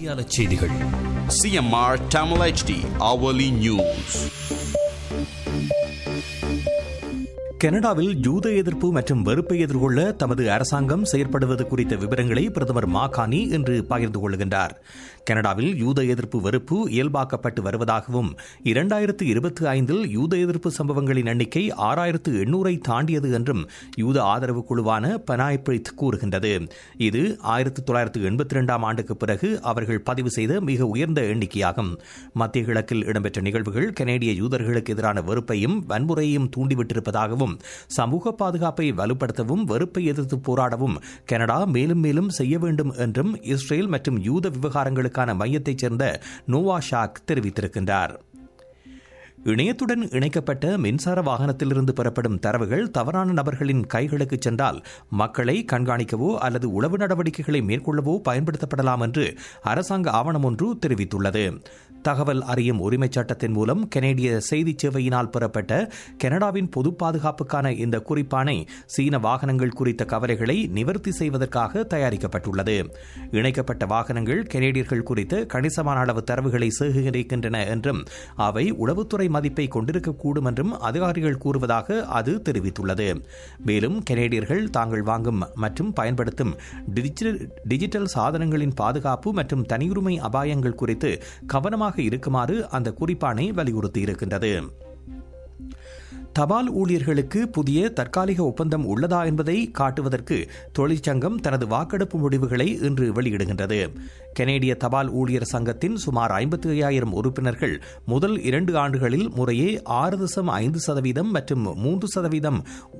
மணித்தியால செய்திகள் CMR Tamil HD hourly news. கனடாவில் யூத எதிர்ப்பு மற்றும் வெறுப்பை எதிர்கொள்ள தமது அரசாங்கம் செயற்படுவது குறித்த விவரங்களை பிரதமர் மாகானி இன்று பகிர்ந்து கொள்கின்றார் கனடாவில் யூத எதிர்ப்பு வெறுப்பு இயல்பாக்கப்பட்டு வருவதாகவும் இரண்டாயிரத்து இருபத்தி ஐந்தில் யூத எதிர்ப்பு சம்பவங்களின் எண்ணிக்கை ஆறாயிரத்து எண்ணூறை தாண்டியது என்றும் யூத ஆதரவு குழுவான பனாய் பிரித் கூறுகின்றது இது ஆயிரத்து தொள்ளாயிரத்து எண்பத்தி இரண்டாம் ஆண்டுக்கு பிறகு அவர்கள் பதிவு செய்த மிக உயர்ந்த எண்ணிக்கையாகும் மத்திய கிழக்கில் இடம்பெற்ற நிகழ்வுகள் கனேடிய யூதர்களுக்கு எதிரான வெறுப்பையும் வன்முறையையும் தூண்டிவிட்டிருப்பதாகவும் சமூக பாதுகாப்பை வலுப்படுத்தவும் வெறுப்பை எதிர்த்து போராடவும் கனடா மேலும் மேலும் செய்ய வேண்டும் என்றும் இஸ்ரேல் மற்றும் யூத விவகாரங்களுக்கான மையத்தைச் சேர்ந்த நோவா ஷாக் தெரிவித்திருக்கின்றார் இணையத்துடன் இணைக்கப்பட்ட மின்சார வாகனத்திலிருந்து பெறப்படும் தரவுகள் தவறான நபர்களின் கைகளுக்கு சென்றால் மக்களை கண்காணிக்கவோ அல்லது உளவு நடவடிக்கைகளை மேற்கொள்ளவோ பயன்படுத்தப்படலாம் என்று அரசாங்க ஆவணம் ஒன்று தெரிவித்துள்ளது தகவல் அறியும் உரிமைச் சட்டத்தின் மூலம் கனேடிய செய்தி சேவையினால் பெறப்பட்ட கனடாவின் பொது பாதுகாப்புக்கான இந்த குறிப்பானை சீன வாகனங்கள் குறித்த கவலைகளை நிவர்த்தி செய்வதற்காக தயாரிக்கப்பட்டுள்ளது இணைக்கப்பட்ட வாகனங்கள் கனேடியர்கள் குறித்த கணிசமான அளவு தரவுகளை சேகரிக்கின்றன என்றும் அவை உளவுத்துறை மதிப்பை கொண்டிருக்கக்கூடும் என்றும் அதிகாரிகள் கூறுவதாக அது தெரிவித்துள்ளது மேலும் கனேடியர்கள் தாங்கள் வாங்கும் மற்றும் பயன்படுத்தும் டிஜிட்டல் டிஜிட்டல் சாதனங்களின் பாதுகாப்பு மற்றும் தனியுரிமை அபாயங்கள் குறித்து கவனமாக இருக்குமாறு அந்த குறிப்பானை வலியுறுத்தியிருக்கின்றது தபால் ஊழியர்களுக்கு புதிய தற்காலிக ஒப்பந்தம் உள்ளதா என்பதை காட்டுவதற்கு தொழிற்சங்கம் தனது வாக்கெடுப்பு முடிவுகளை இன்று வெளியிடுகின்றது கனேடிய தபால் ஊழியர் சங்கத்தின் சுமார் ஐம்பத்தி ஐயாயிரம் உறுப்பினர்கள் முதல் இரண்டு ஆண்டுகளில் முறையே ஆறு தசம் ஐந்து சதவீதம் மற்றும் மூன்று சதவீதம்